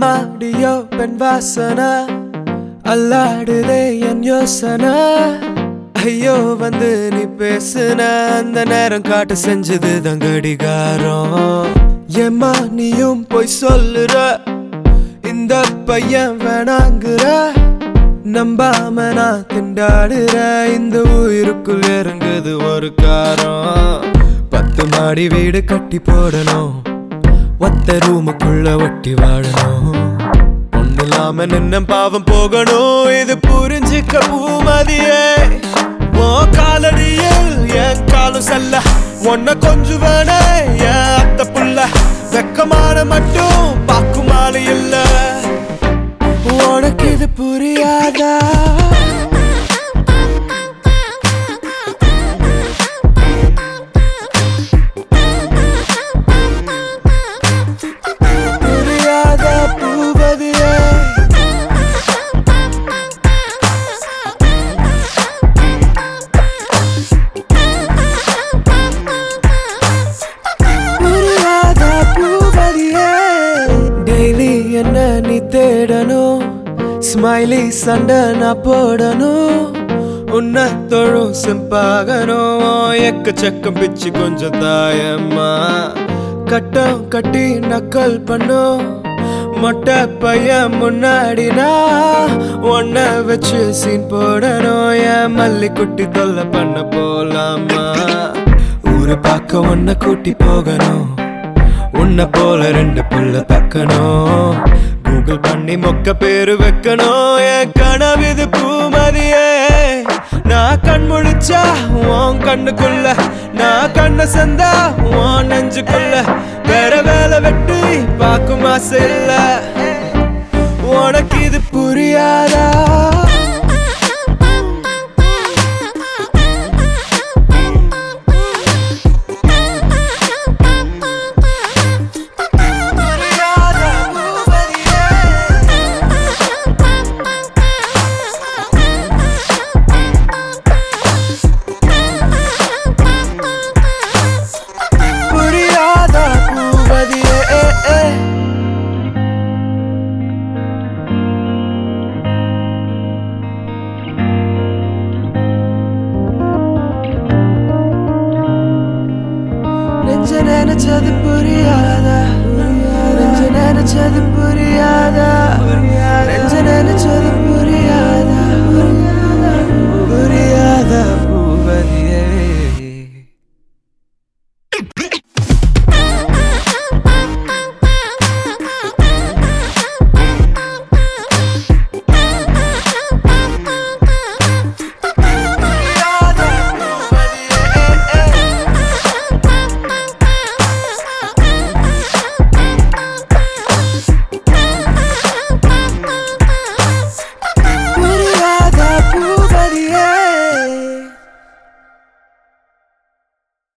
எம்மாடியோ பெண் வாசனா அல்லாடுதே என் யோசனை ஐயோ வந்து நீ பேசுன அந்த நேரம் காட்டு செஞ்சது தான் கடிகாரம் ஏம்மா நீயும் போய் சொல்லுற இந்த பையன் வேணாங்குற நம்பாம நான் திண்டாடுற இந்த உயிருக்குள் இறங்குது ஒரு காரம் பத்து மாடி வீடு கட்டி போடணும் ஒத்த ரூமுக்குள்ள ஒட்டி வாழணும் ஒண்ணு இல்லாம நின்ன பாவம் போகணும் இது புரிஞ்சுக்க பூமதியே ஓ காலடியில் என் காலும் செல்ல உன்னை கொஞ்சம் வேணே என் அத்த புள்ள வெக்கமான மட்டும் பாக்குமாறு இல்ல உனக்கு இது புரியாதா புரியாத பூபதியே புரியாத பூபதியே டெய்லி என்ன நீ தேடணும் ஸ்மைலி சண்டை நான் போடணும் உன்னை தொழும் சிம்பாகணும் எக்கச்சக்கம் பிச்சு கொஞ்சம் தாயம்மா கட்டம் கட்டி நக்கல் பண்ணும் மொட்டை பையன் முன்னாடி நான் உன்னை வச்சு சீன் போடணும் என் மல்லி குட்டி தொல்லை பண்ண போலாமா ஊரை பார்க்க உன்னை கூட்டி போகணும் உன்னை போல ரெண்டு புள்ள தக்கணும் கூகுள் பண்ணி மொக்க பேரு வைக்கணும் என் கனவிது பூமதியே நான் கண் முழிச்சா உன் கண்ணுக்குள்ள நான் கண்ண சந்தா உன் நெஞ்சுக்குள்ள வேற வேலை வெட்டி பார்க்கும் ஆசை இல்ல உனக்கு இது புரியாதா புரியாத பூமதியே புரியாத பூமதியே ஏ, ஏ. நெஞ்ச நினைச்சது புரியாதா நெஞ்ச நினைச்சது புரியாதா